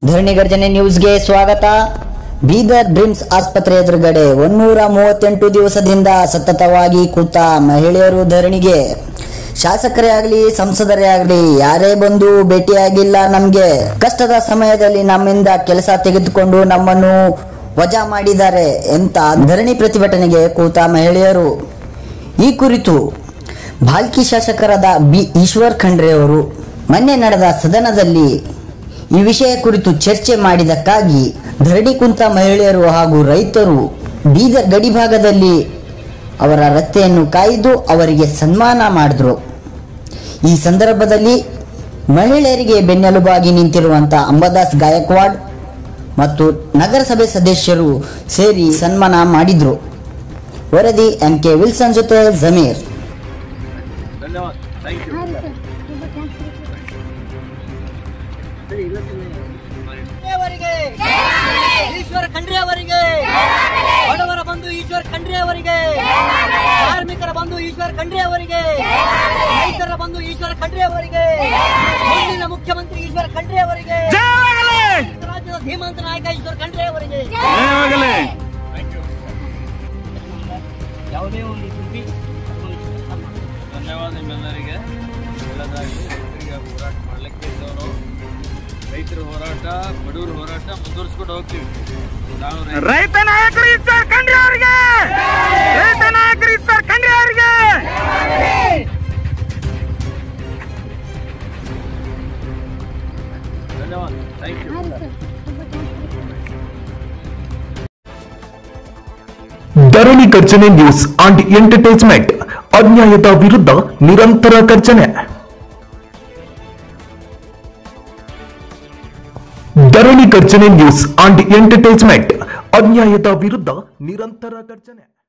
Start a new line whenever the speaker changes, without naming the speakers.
ಧರಣಿ ಗರ್ಜನೆ ನ್ಯೂಸ್ಗೆ ಸ್ವಾಗತ ಬೀದರ್ ಡ್ರೀಮ್ಸ್ ಆಸ್ಪತ್ರೆ ಎದುರುಗಡೆ ಒನ್ನೂರ ಮೂವತ್ತೆಂಟು ದಿವಸದಿಂದ ಸತತವಾಗಿ ಕೂತ ಮಹಿಳೆಯರು ಧರಣಿಗೆ ಶಾಸಕರೇ ಆಗಲಿ ಸಂಸದರೇ ಆಗಲಿ ಯಾರೇ ಬಂದು ಭೇಟಿಯಾಗಿಲ್ಲ ನಮಗೆ ಕಷ್ಟದ ಸಮಯದಲ್ಲಿ ನಮ್ಮಿಂದ ಕೆಲಸ ತೆಗೆದುಕೊಂಡು ನಮ್ಮನ್ನು ವಜಾ ಮಾಡಿದ್ದಾರೆ ಎಂತ ಧರಣಿ ಪ್ರತಿಭಟನೆಗೆ ಕೂತ ಮಹಿಳೆಯರು ಈ ಕುರಿತು ಭಾಲ್ಕಿ ಶಾಸಕರಾದ ಬಿ ಈಶ್ವರ್ ಖಂಡ್ರೆ ಅವರು ಮೊನ್ನೆ ನಡೆದ ಸದನದಲ್ಲಿ ಈ ವಿಷಯ ಕುರಿತು ಚರ್ಚೆ ಮಾಡಿದಕ್ಕಾಗಿ ಧರಣಿ ಕುಂತ ಮಹಿಳೆಯರು ಹಾಗೂ ರೈತರು ಬೀದರ್ ಗಡಿಭಾಗದಲ್ಲಿ ಅವರ ರಸ್ತೆಯನ್ನು ಕಾಯ್ದು ಅವರಿಗೆ ಸನ್ಮಾನ ಮಾಡಿದ್ರು ಈ ಸಂದರ್ಭದಲ್ಲಿ ಮಹಿಳೆಯರಿಗೆ ಬೆನ್ನೆಲುಬಾಗಿ ನಿಂತಿರುವಂಥ ಅಂಬದಾಸ್ ಗಾಯಕ್ವಾಡ್ ಮತ್ತು ನಗರಸಭೆ ಸದಸ್ಯರು ಸೇರಿ ಸನ್ಮಾನ ಮಾಡಿದ್ರು ವರದಿ ಎಂ ಕೆ ವಿಲ್ಸನ್ ಜೊತೆ ಜಮೀರ್
ಧನ್ಯವಾದ ಥ್ಯಾಂಕ್ ಯು
ಹಾಂ ಸರ್ ತುಂಬ ಥ್ಯಾಂಕ್ಸ್
ಅವರಿಗೆ ಈಶ್ವರ ಖಂಡ್ರೆ ಅವರಿಗೆ ಬಡವರ ಬಂಧು ಈಶ್ವರ ಖಂಡ್ರೆ ಅವರಿಗೆ ಕಾರ್ಮಿಕರ ಬಂಧು ಈಶ್ವರ ಖಂಡ್ರೆ ಅವರಿಗೆ ರೈತರ ಬಂಧು ಈಶ್ವರ ಖಂಡ್ರೆ ಅವರಿಗೆ ಮುಂದಿನ ಮುಖ್ಯಮಂತ್ರಿ ಈಶ್ವರ ಖಂಡ್ರೆ ಅವರಿಗೆ ರಾಜ್ಯದ ಧೀಮಂತ ನಾಯಕ ಈಶ್ವರ ಖಂಡ್ರೆ ಅವರಿಗೆ ಯಾವುದೇ ಒಂದು ಸುದ್ದಿ
ಧನ್ಯವಾದ ನಿಮ್ಮೆಲ್ಲರಿಗೆ ಒಳ್ಳೆದಾಗಿ ರೈತರಿಗೆ ಹೋರಾಟ ಮಾಡಲಿಕ್ಕೆ ಇದ್ದವರು ರೈತರ ಹೋರಾಟ ಬಡವರ ಹೋರಾಟ ಮುಂದುವರಿಸ್ಕೊಂಡು ಹೋಗ್ತೀವಿ ನಾವು ರೈ-
ರೈತ ನಾಯಕರು ಈಶ್ವರ್ ಖಂಡ್ರೆ ಅವರಿಗೆ ರೈತ ನಾಯಕರು ಈಶ್ವರ್ ಖಂಡ್ರೆ ಅವರಿಗೆ
ಧನ್ಯವಾದ ಥ್ಯಾಂಕ್ ಯು
ಹಾಂ ಸರ್ ತುಂಬ thanks
Dharani Garjane news and entertainment ಅನ್ಯಾಯದ ವಿರುದ್ಧ ನಿರಂತರ ಗರ್ಜನೆ Dharani Garjane news and entertainment ಅನ್ಯಾಯದ ವಿರುದ್ಧ ನಿರಂತರ ಗರ್ಜನೆ